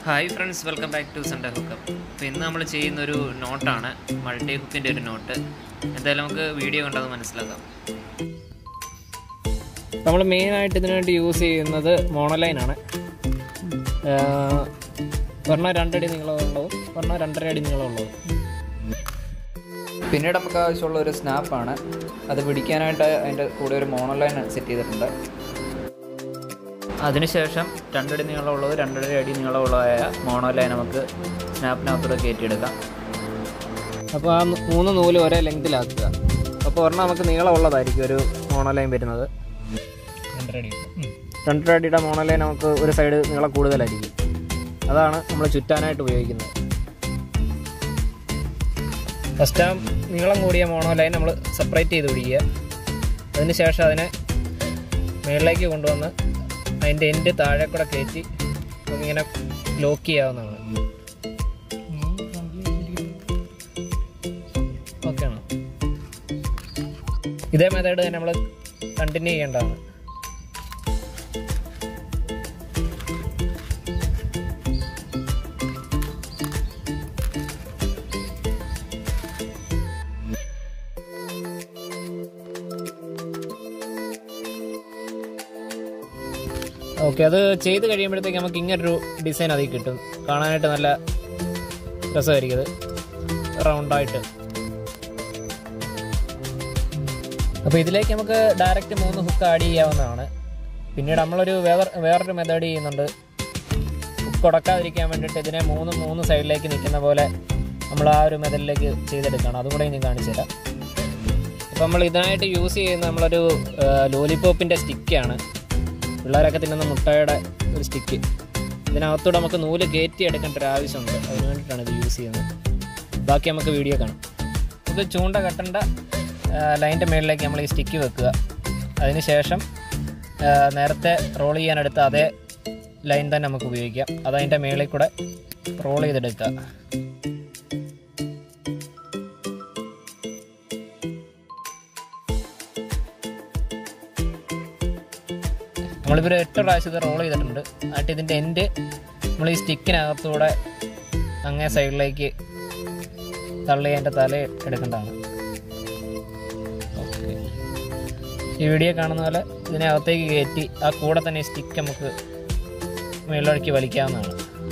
hi friends welcome back to Sunday hookup അപ്പോൾ ഇന്ന് നമ്മൾ ചെയ്യുന്ന ഒരു നോട്ടാണ് മൾട്ടി ഹുക്കിൻ്റെ ഒരു നോട്ട് എന്തായാലും നമുക്ക് വീഡിയോ കണ്ടത് മനസ്സിലാക്കാം നമ്മൾ മെയിനായിട്ട് ഇതിനു വേണ്ടി യൂസ് ചെയ്യുന്നത് മോണോലൈനാണ് ഒരെണ്ണം രണ്ടടി നീളമുള്ളതും ഒരെണ്ണം രണ്ടര അടി നീളമുള്ളതും പിന്നീട് നമുക്ക് ആവശ്യമുള്ള ഒരു സ്നാപ്പാണ് അത് പിടിക്കാനായിട്ട് അതിൻ്റെ കൂടെ ഒരു മോണോലൈൻ സെറ്റ് ചെയ്തിട്ടുണ്ട് അതിനുശേഷം രണ്ടടി നീളമുള്ളത് രണ്ടര അടി നീളമുള്ളതായ മോണോലൈൻ നമുക്ക് സ്നാപ്പിനകത്തൂടെ കയറ്റിയെടുക്കാം അപ്പോൾ ആ മൂന്ന് നൂല് ഒരേ ലെങ്തിലാക്കുക അപ്പോൾ ഒരെണ്ണം നമുക്ക് നീളമുള്ളതായിരിക്കും ഒരു മോണോലൈൻ വരുന്നത് രണ്ടര അടിയുടെ മോണോലൈൻ നമുക്ക് ഒരു സൈഡ് നീളം കൂടുതലായിരിക്കും അതാണ് നമ്മൾ ചുറ്റാനായിട്ട് ഉപയോഗിക്കുന്നത് ഫസ്റ്റ് ആ നീളം കൂടിയ മോണോലൈൻ നമ്മൾ സെപ്പറേറ്റ് ചെയ്ത് പിടിക്കുക അതിന് ശേഷം അതിനെ മുകളിലേക്ക് കൊണ്ടുവന്ന് അതിൻ്റെ എൻഡ് താഴെ കൂടെ കയറ്റി നമുക്കിങ്ങനെ ലോക്ക് ചെയ്യാവുന്നതാണ് ഓക്കെ ആണോ ഇതേ മെത്തേഡ് തന്നെ നമ്മൾ കണ്ടിന്യൂ ചെയ്യേണ്ടതാണ് ഓക്കെ അത് ചെയ്ത് കഴിയുമ്പോഴത്തേക്ക് നമുക്ക് ഇങ്ങനൊരു ഡിസൈൻ അതിൽ കിട്ടും കാണാനായിട്ട് നല്ല രസമായിരിക്കും അത് റൗണ്ടായിട്ട് അപ്പോൾ ഇതിലേക്ക് നമുക്ക് ഡയറക്റ്റ് മൂന്ന് ഹുക്ക് ആഡ് ചെയ്യാവുന്നതാണ് പിന്നീട് നമ്മളൊരു വേറെ വേറൊരു മെത്തേഡ് ചെയ്യുന്നുണ്ട് ഹുക്ക് ഉടക്കാതിരിക്കാൻ വേണ്ടിയിട്ട് ഇതിനെ മൂന്ന് മൂന്ന് സൈഡിലേക്ക് നിൽക്കുന്ന പോലെ നമ്മൾ ആ ഒരു മെതഡിലേക്ക് ചെയ്തെടുക്കണം അതും കൂടെ ഇനി കാണിച്ചു തരാം അപ്പോൾ നമ്മൾ ഇതിനായിട്ട് യൂസ് ചെയ്യുന്ന നമ്മളൊരു ലോലിപോപ്പിൻ്റെ സ്റ്റിക്കാണ് പിള്ളേരൊക്കെ തിന്നുന്ന മുട്ടയുടെ ഒരു സ്റ്റിക്ക് ഇതിനകത്തൂടെ നമുക്ക് നൂല് കയറ്റി എടുക്കേണ്ട ഒരു ആവശ്യമുണ്ട് അതിന് വേണ്ടിയിട്ടാണ് ഇത് യൂസ് ചെയ്യുന്നത് ബാക്കി നമുക്ക് വീഡിയോ കാണാം ഇത് ചൂണ്ട കെട്ടേണ്ട ലൈൻ്റെ മുകളിലേക്ക് നമ്മൾ ഈ സ്റ്റിക്ക് വെക്കുക അതിന് ശേഷം ആ, നേരത്തെ റോൾ ചെയ്യാനെടുത്ത അതേ ലൈൻ തന്നെ നമുക്ക് ഉപയോഗിക്കാം അതതിൻ്റെ മുകളിൽ കൂടെ റോൾ ചെയ്തെടുക്കുക നമ്മളിപ്പോൾ ഒരു എട്ട് പ്രാവശ്യം ഇത് റോൾ ചെയ്തിട്ടുണ്ട് എന്നിട്ട് ഇതിൻ്റെ എൻഡ് നമ്മൾ ഈ സ്റ്റിക്കിനകത്തൂടെ അങ്ങേ സൈഡിലേക്ക് തള്ളി അതിൻ്റെ തല എടുക്കേണ്ടതാണ് ഓക്കെ ഈ വീഡിയോ കാണുന്ന പോലെ ഇതിനകത്തേക്ക് കയറ്റി ആ കൂടെ തന്നെ ഈ സ്റ്റിക്ക് നമുക്ക് മേളിലേക്ക് വലിക്കാവുന്നതാണ്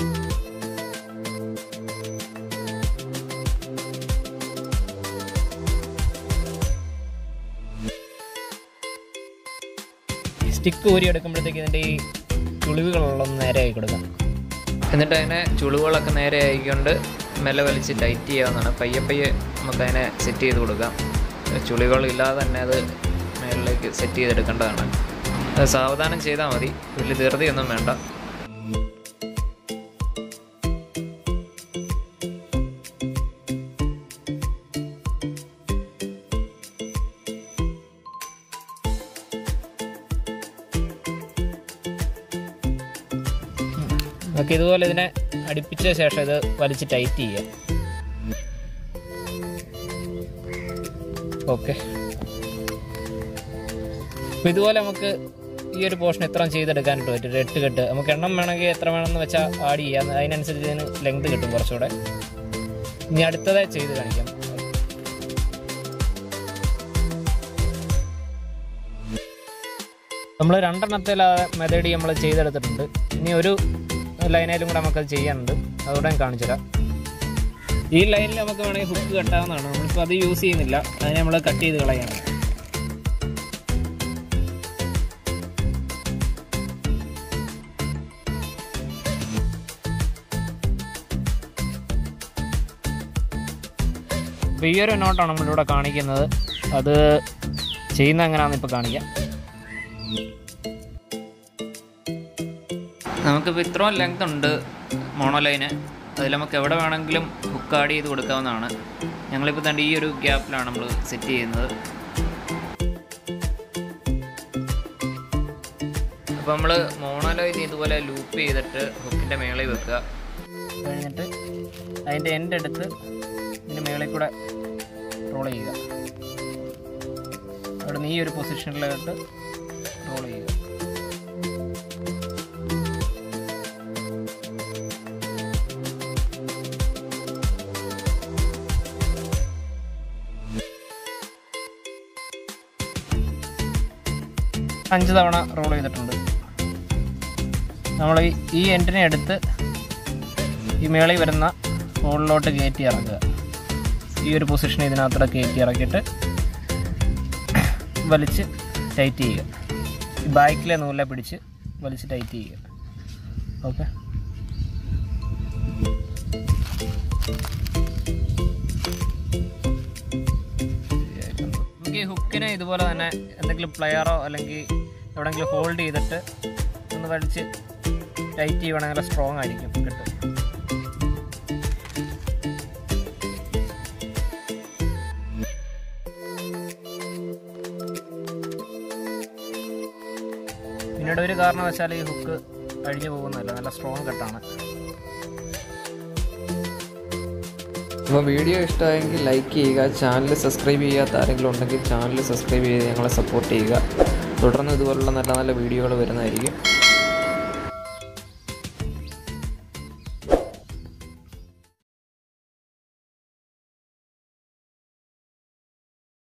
ഈ സ്റ്റിക്ക് ഊരി എടുക്കുമ്പോഴത്തേക്ക് ഇതിൻ്റെ ഈ ചുളിവുകളൊന്ന് നേരെ ആയി കൊടുക്കാം എന്നിട്ട് അതിനെ ചുളിവുകളൊക്കെ നേരെ ആയിക്കൊണ്ട് മെല്ലെ വലിച്ച് ടൈറ്റ് ചെയ്യാവുന്നതാണ് പയ്യെ പയ്യെ നമുക്കതിനെ സെറ്റ് ചെയ്ത് കൊടുക്കാം ചുളികളില്ലാതെ തന്നെ അത് മേളിലേക്ക് സെറ്റ് ചെയ്തെടുക്കേണ്ടതാണ് അത് സാവധാനം ചെയ്താൽ മതി വലിയ ധൃതിയൊന്നും വേണ്ട നമുക്ക് ഇതുപോലെ ഇതിനെ അടുപ്പിച്ച ശേഷം ഇത് വലിച്ച് ടൈറ്റ് ചെയ്യാം ഓക്കെ അപ്പോൾ ഇതുപോലെ നമുക്ക് ഈ ഒരു പോർഷൻ ഇത്രയും ചെയ്തെടുക്കാനായിട്ട് പറ്റും ഒരു എട്ട് കെട്ട് നമുക്ക് എണ്ണം വേണമെങ്കിൽ എത്ര വേണമെന്ന് വെച്ചാൽ ആഡ് ചെയ്യാം അതിനനുസരിച്ച് ഇതിന് ലെങ്ത് കിട്ടും കുറച്ചുകൂടെ ഇനി അടുത്തതായി ചെയ്ത് കാണിക്കാം നമ്മൾ രണ്ടെണ്ണത്തിൽ മെത്തേഡ് നമ്മൾ ചെയ്തെടുത്തിട്ടുണ്ട് ഇനി ഒരു ലൈനായാലും കൂടെ നമുക്കത് ചെയ്യാനുണ്ട് അതുകൂടെ ഞാൻ കാണിച്ചു തരാം ഈ ലൈനിൽ നമുക്ക് വേണമെങ്കിൽ ഹുക്ക് കെട്ടാവുന്നതാണ് നമ്മളിപ്പോൾ അത് യൂസ് ചെയ്യുന്നില്ല അതിനെ നമ്മൾ കട്ട് ചെയ്ത് കളയാണ് അപ്പോൾ ഈ ഒരു നോട്ടാണ് നമ്മളിവിടെ കാണിക്കുന്നത് അത് ചെയ്യുന്ന എങ്ങനെയാണെന്ന് ഇപ്പോൾ കാണിക്കാം നമുക്കിപ്പോൾ ഇത്രയും ലെങ്ത് ഉണ്ട് മോണോലൈന് അതിൽ നമുക്ക് എവിടെ വേണമെങ്കിലും ഹുക്ക് ആഡ് ചെയ്ത് കൊടുക്കാവുന്നതാണ് ഞങ്ങളിപ്പോൾ തന്നെ ഈ ഒരു ഗ്യാപ്പിലാണ് നമ്മൾ സെറ്റ് ചെയ്യുന്നത് അപ്പോൾ നമ്മൾ മോണോലൈൻ ഇതുപോലെ ലൂപ്പ് ചെയ്തിട്ട് ഹുക്കിൻ്റെ മേളിൽ വെക്കുക കഴിഞ്ഞിട്ട് അതിൻ്റെ എൻഡ് എടുത്ത് ഇതിന് മേളിൽ കൂടെ റോൾ ചെയ്യുക അവിടെ നിന്ന് ഈ ഒരു പൊസിഷനിലോട്ട് റോൾ ചെയ്യുക അഞ്ച് തവണ റോൾ ചെയ്തിട്ടുണ്ട് നമ്മൾ ഈ ഈ എൻഡിനെ എടുത്ത് ഈ മേളിൽ വരുന്ന ഹോളിലോട്ട് കയറ്റി ഇറക്കുക ഈ ഒരു പൊസിഷൻ ഇതിനകത്തൂടെ കയറ്റി ഇറക്കിയിട്ട് വലിച്ച് ടൈറ്റ് ചെയ്യുക ഈ ബാക്കിലെ നൂലിലെ പിടിച്ച് വലിച്ച് ടൈറ്റ് ചെയ്യുക ഓക്കെ നമുക്ക് ഈ ഹുക്കിനെ ഇതുപോലെ തന്നെ എന്തെങ്കിലും പ്ലെയറോ അല്ലെങ്കിൽ എവിടെയെങ്കിലും ഹോൾഡ് ചെയ്തിട്ട് ഒന്ന് വലിച്ച് ടൈറ്റ് ചെയ്യുവാണെങ്കിൽ സ്ട്രോങ് ആയിരിക്കും കിട്ടും പിന്നീട് ഒരു കാരണവശാൽ ഈ ഹുക്ക് അഴിഞ്ഞു പോകുന്നതല്ല നല്ല സ്ട്രോങ് കട്ടാണ് അപ്പോൾ വീഡിയോ ഇഷ്ടമായെങ്കിൽ ലൈക്ക് ചെയ്യുക ചാനൽ സബ്സ്ക്രൈബ് ചെയ്യാത്ത ആരെങ്കിലും ഉണ്ടെങ്കിൽ ചാനൽ സബ്സ്ക്രൈബ് ചെയ്ത് ഞങ്ങളെ സപ്പോർട്ട് ചെയ്യുക തുടർന്ന് ഇതുപോലുള്ള നല്ല നല്ല വീഡിയോകൾ വരുന്നതായിരിക്കും